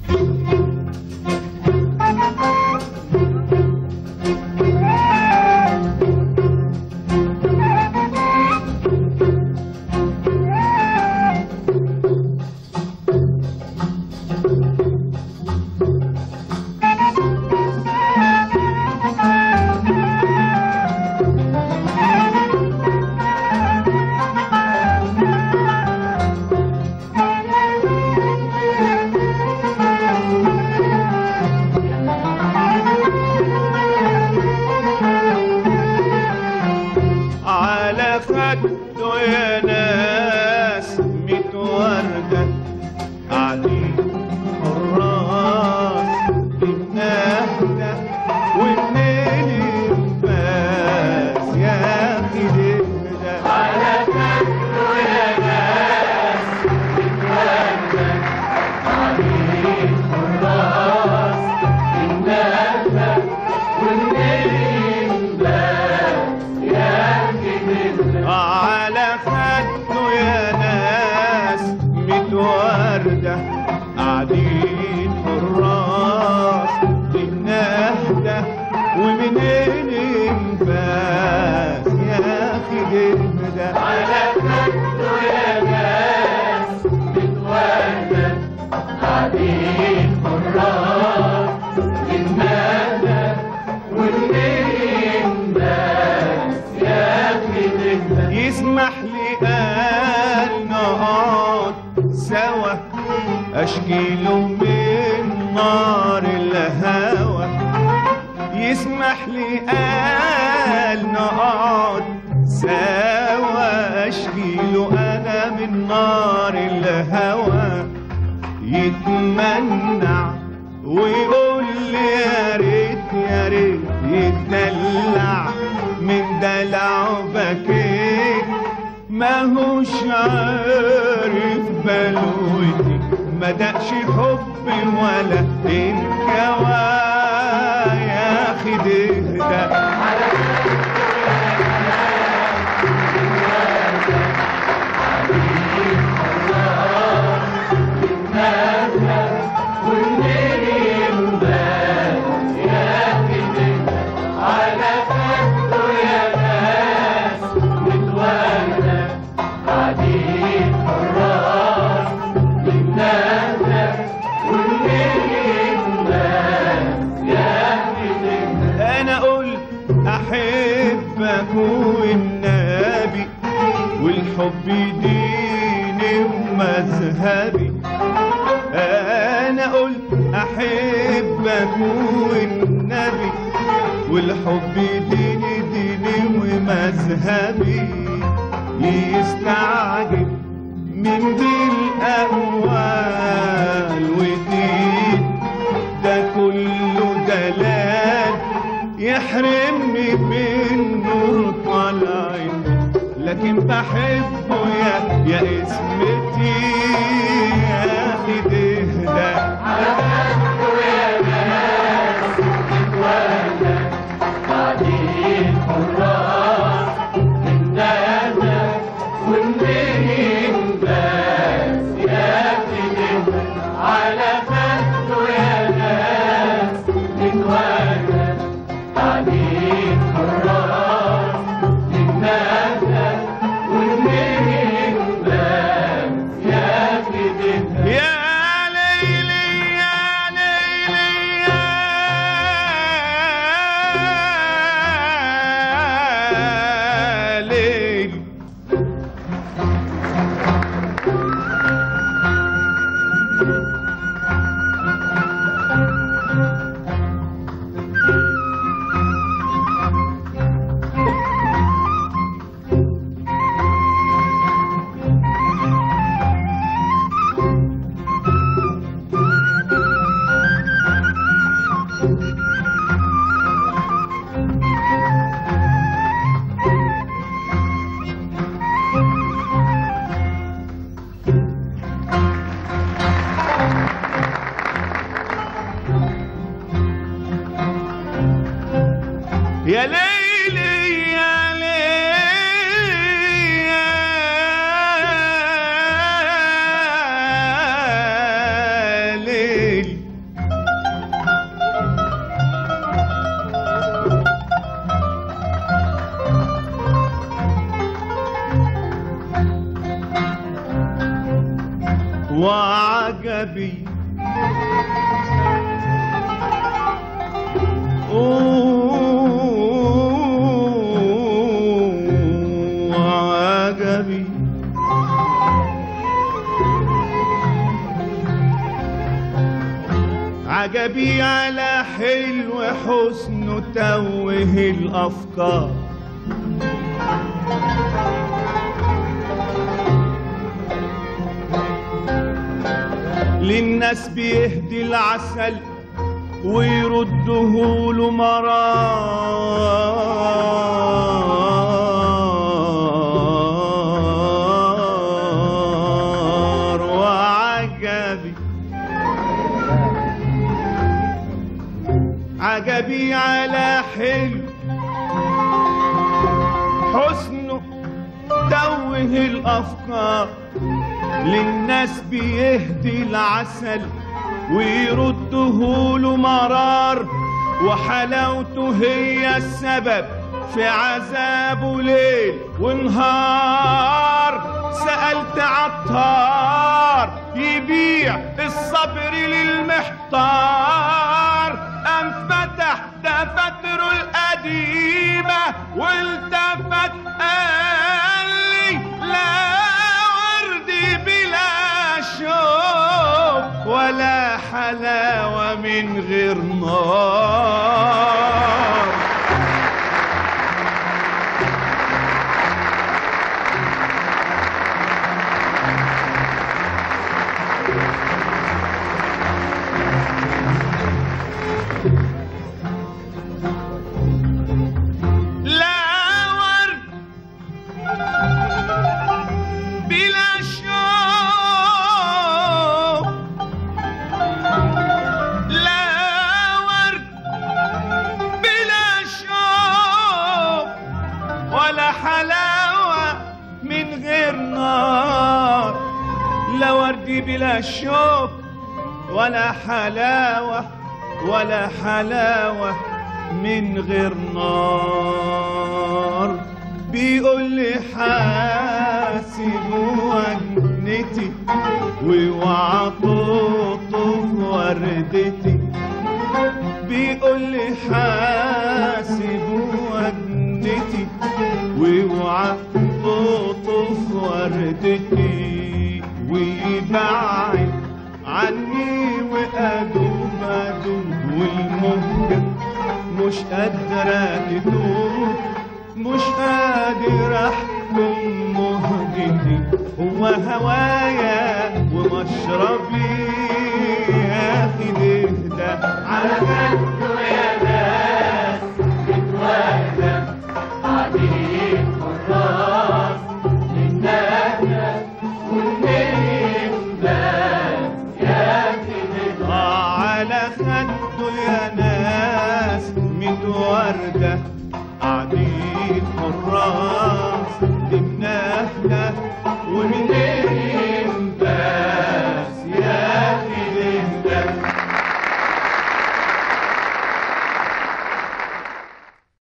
على خده يا ناس ميت وردة قاعدين حراس النهدة والنيل بس يا أخي ده على خده يا ناس ميت وردة قاعدين حراس النهدة والنيل بس على خده يا ناس ميت وردة قاعدين حراس بالنهدة ومنين انفاس يا اخي جهدة على خده يا ناس ميت وردة قاعدين حراس بالنهدة ومنين يسمح لي قال نقعد سوا اشكي له من نار الهوى يسمح لي قال نقعد سوا اشكي له انا من نار الهوى يتمنع ويقول لي يا ريت يا ريت يتدلع من دلعه بكيت ماهوش عارف بلوتي ما دقش حبي ولا انكوى يا اخي ده انا قلت احبك والنبي والحب ديني ومذهبي انا قلت احبك والنبي والحب ديني ديني ومذهبي يستعجب من دي الاقوال ودي ده كله دلال يحرمني من نور طلعت لكن بحبه يا يا اسمتي يا اخي ده يا ليلي وعجبي عجبي على حلو حسنه توه الأفكار للناس بيهدي العسل ويرده له مرار وعجبي عجبي على حلو حسنه توه الأفكار للناس بيهدي العسل ويرده له مرار وحلاوته هي السبب في عذابه ليل ونهار سألت عطار يبيع الصبر للمحتار أم فتح دفاتره القديمة والتفت قال لي لا ورد بلا شوق ولا حلاوة من غير نار لا ورد بلا شوق لا ورد بلا شوق ولا حلاوة من غير نار لا ورد بلا شوق ولا حلاوة ولا حلاوة من غير نار بيقول لي حاسب وجنتي واوعى تطف وردتي بيقول لي حاسب وجنتي واوعى تطف وردتي ويبعد عني وادوب ادوب والمهجة مش قادرة تدوب مش قادر احكم مهجتي هو هوايا ومشربي يا اخي نهدى على قلبي